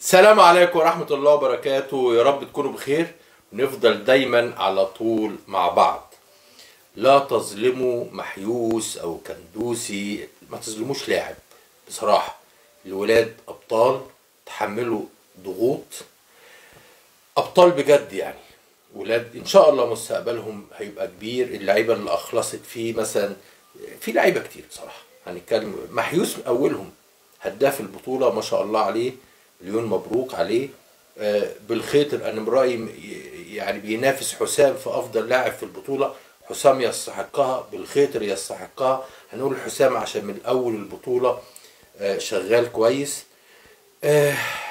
السلام عليكم ورحمة الله وبركاته يا رب تكونوا بخير ونفضل دايما على طول مع بعض لا تظلموا محيوس او كندوسي ما تظلموش لاعب بصراحة الولاد ابطال تحملوا ضغوط ابطال بجد يعني ولاد ان شاء الله مستقبلهم هيبقى كبير اللعيبه اللي اخلصت فيه مثلا في لعيبه كتير بصراحه هنتكلم محيوس اولهم هداف البطوله ما شاء الله عليه مليون مبروك عليه آه، بالخيطر انا من رايي م- يعني بينافس حسام في افضل لاعب في البطوله حسام يستحقها بالخيطر يستحقها هنقول حسام عشان من اول البطوله آه، شغال كويس آه،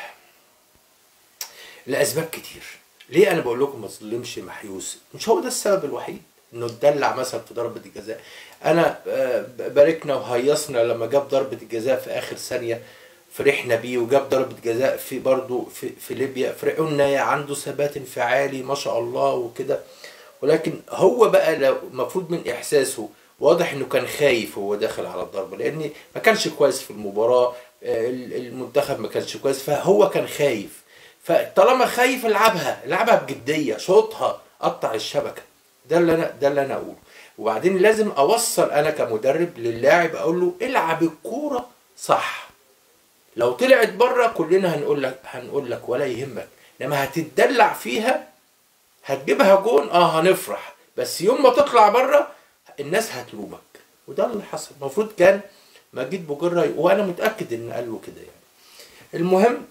لاسباب كتير ليه انا بقول لكم ما تظلمش محيوس مش هو ده السبب الوحيد انه اتدلع مثلا في ضربه الجزاء انا آه، باركنا وهيصنا لما جاب ضربه الجزاء في اخر ثانيه فرحنا بيه وجاب ضربه جزاء في برضه في, في ليبيا فرحنا يا عنده ثبات انفعالي ما شاء الله وكده ولكن هو بقى لو المفروض من احساسه واضح انه كان خايف وهو داخل على الضربه لان ما كانش كويس في المباراه آه، المنتخب ما كانش كويس فهو كان خايف فطالما خايف العبها العبها بجديه شوطها قطع الشبكه ده اللي انا ده اللي انا اقوله وبعدين لازم اوصل انا كمدرب للاعب اقول له العب الكوره صح لو طلعت بره كلنا هنقول لك هنقول لك ولا يهمك انما هتتدلع فيها هتجيبها جون اه هنفرح بس يوم ما تطلع بره الناس هتلومك وده اللي حصل المفروض كان مجيد بوجره وانا متاكد ان قال له كده يعني المهم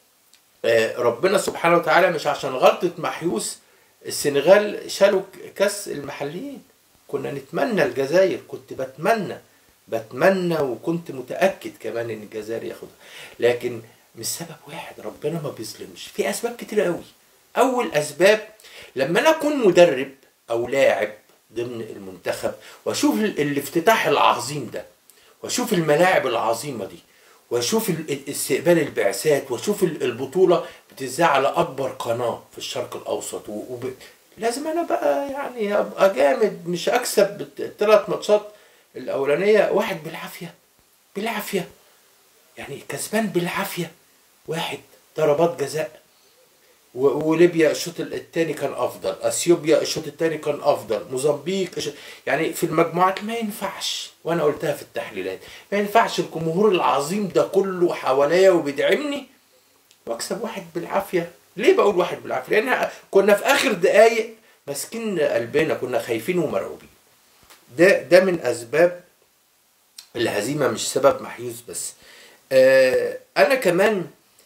آه، ربنا سبحانه وتعالى مش عشان غلطة محيوس السنغال شالوا ك- كاس المحليين كنا نتمنى الجزائر كنت بتمنى بتمنى وكنت متأكد كمان ان الجزائر ياخدها لكن مش سبب واحد ربنا ما بيظلمش في اسباب كتير قوي اول اسباب لما انا اكون مدرب او لاعب ضمن المنتخب واشوف ال- الافتتاح العظيم ده واشوف الملاعب العظيمه دي واشوف ال- ال- استقبال البعثات واشوف ال- البطوله بتذاع على اكبر قناه في الشرق الاوسط و... وب... لازم انا بقى يعني ابقى جامد مش اكسب الثلاث ماتشات الاولانيه واحد بالعافيه بالعافيه يعني كسبان بالعافيه واحد ضربات جزاء و- وليبيا الشوط الثاني كان افضل اثيوبيا الشوط الثاني كان افضل موزمبيق الش- يعني في المجموعات ما ينفعش وانا قلتها في التحليلات ما ينفعش الجمهور العظيم ده كله حواليا وبيدعمني واكسب واحد بالعافيه ليه بقول واحد بالعافيه لان كنا في اخر دقايق ماسكين قلبنا كنا خايفين ومرعوبين ده ده من اسباب الهزيمه مش سبب محيوس بس آه انا كمان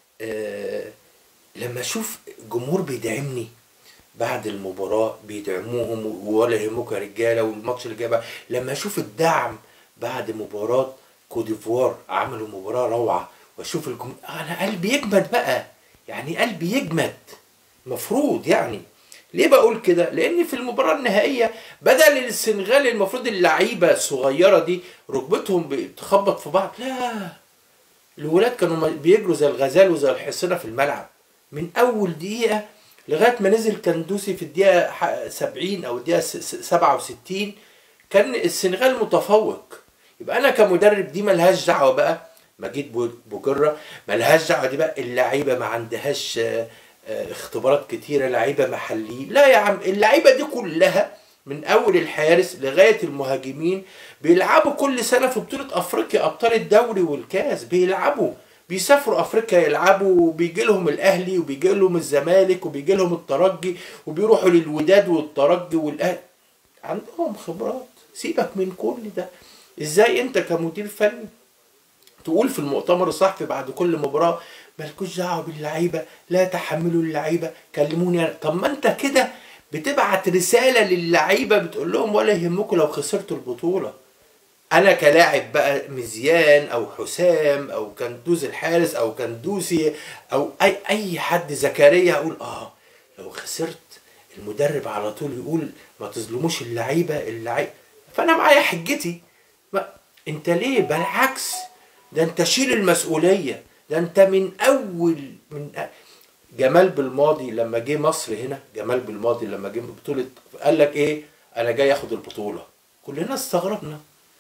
آه لما اشوف جمهور بيدعمني بعد المباراة بيدعموهم ولا يهمكم يا رجالة والماتش اللي جاي بقى لما اشوف الدعم بعد مباراة كوديفوار عملوا مباراة روعة واشوف الجمهور انا قلبي يجمد بقى يعني قلبي يجمد مفروض يعني ليه بقول كده؟ لأن في المباراة النهائية بدل السنغال المفروض اللعيبة الصغيرة دي ركبتهم بتخبط في بعض، لا الولاد كانوا م- بيجروا زي الغزال وزي الحصينة في الملعب من أول دقيقة لغاية ما نزل كندوسي في الدقيقة ح- 70 أو الدقيقة س- س- 67 كان السنغال متفوق يبقى أنا كمدرب دي ملهاش دعوة بقى مجيد بو- بوجرة ملهاش دعوة دي بقى اللعيبة ما عندهاش آه، آه، اختبارات كتيرة لعيبة محليين لا يا عم اللعيبة دي كلها من اول الحارس لغايه المهاجمين بيلعبوا كل سنه في بطوله افريقيا ابطال الدوري والكاس بيلعبوا بيسافروا افريقيا يلعبوا وبيجي لهم الاهلي وبيجي لهم الزمالك وبيجي لهم الترجي وبيروحوا للوداد والترجي والاهلي عندهم خبرات سيبك من كل ده ازاي انت كمدير فني تقول في المؤتمر الصحفي بعد كل مباراه مالكوش دعوه باللعيبه لا تحملوا اللعيبه كلموني أنا. طب ما انت كده بتبعت رساله للعيبه بتقول لهم ولا يهمكم لو خسرتوا البطوله انا كلاعب بقى مزيان او حسام او كندوز الحارس او كندوسي او اي اي حد زكريا اقول اه لو خسرت المدرب على طول يقول ما تظلموش اللعيبه اللعيبه فانا معايا حجتي ما انت ليه بالعكس ده انت شيل المسؤوليه ده انت من اول من أ- جمال بالماضي لما جه مصر هنا جمال بالماضي لما جه بطوله قال لك ايه انا جاي اخد البطوله كلنا استغربنا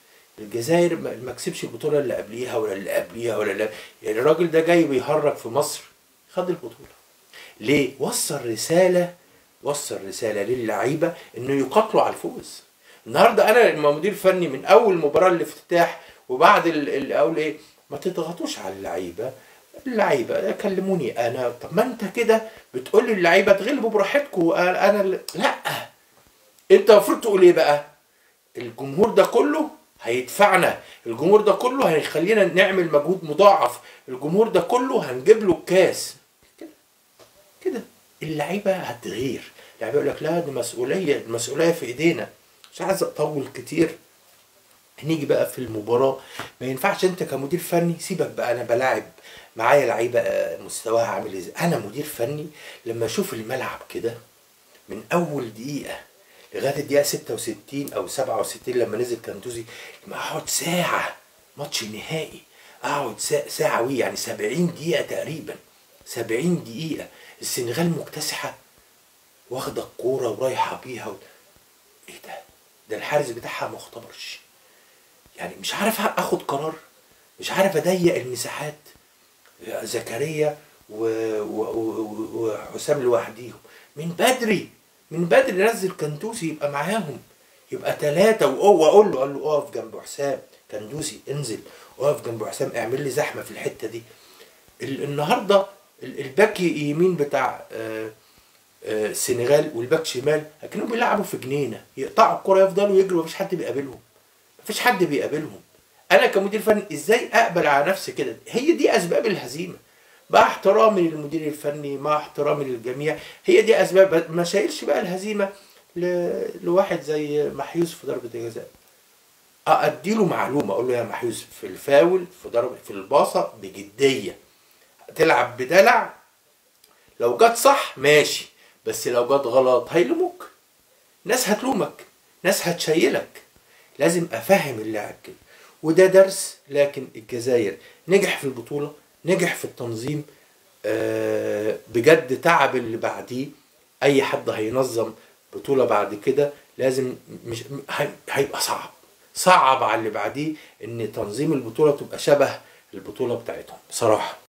الجزائر ما ما كسبش البطوله اللي قبليها ولا اللي قبليها ولا اللي يعني الراجل ده جاي بيهرج في مصر خد البطوله ليه وصل رساله وصل رساله للعيبه انه يقاتلوا على الفوز النهارده انا لما مدير فني من اول مباراه الافتتاح وبعد ال- ال- اقول ايه ما تضغطوش على اللعيبه اللعيبه كلموني انا طب ما انت كده بتقول لي اللعيبه تغلبوا براحتكم انا أنا اللي- لا انت المفروض تقول ايه بقى الجمهور ده كله هيدفعنا الجمهور ده كله هيخلينا نعمل مجهود مضاعف الجمهور ده كله هنجيب له الكاس كده كده اللعيبه هتغير اللعيبه يقول لك لا دي مسؤوليه المسؤوليه في ايدينا مش عايز اطول كتير هنيجي بقى في المباراه ما ينفعش انت كمدير فني سيبك بقى انا بلاعب معايا لعيبه آه، مستواها عامل ازاي انا مدير فني لما اشوف الملعب كده من اول دقيقه لغايه الدقيقه 66 او 67 لما نزل كانتوزي لما اقعد ساعه ماتش نهائي اقعد ساعه, ساعة وي يعني 70 دقيقه تقريبا 70 دقيقه السنغال مكتسحه واخده الكوره ورايحه بيها و... ايه ده ده الحارس بتاعها ما اختبرش يعني مش عارف اخد قرار مش عارف اضيق المساحات زكريا و- و- و- وحسام لوحديهم من بدري من بدري نزل كندوسي يبقى معاهم يبقى ثلاثة واقول له قال له اقف جنب حسام كندوسي انزل اقف جنب حسام اعمل لي زحمة في الحتة دي ال- النهارده ال- الباك يمين بتاع آه، آه، السنغال والباك شمال كانوا بيلعبوا في جنينه يقطعوا الكرة يفضلوا يجروا مفيش حد بيقابلهم مفيش حد بيقابلهم انا كمدير فني ازاي اقبل على نفسي كده هي دي اسباب الهزيمه مع احترامي للمدير الفني مع احترامي للجميع هي دي اسباب ما شايلش بقى الهزيمه ل... لواحد زي محيوس في ضربه الجزاء اديله معلومه اقول له يا محيوس في الفاول في ضرب في الباصه بجديه تلعب بدلع لو جت صح ماشي بس لو جت غلط هيلوموك ناس هتلومك ناس هتشيلك لازم افهم اللاعب كده وده درس لكن الجزائر نجح في البطوله نجح في التنظيم آه، بجد تعب اللي بعديه اي حد هينظم بطوله بعد كده لازم مش هي- هيبقى صعب صعب على اللي بعديه ان تنظيم البطوله تبقى شبه البطوله بتاعتهم بصراحه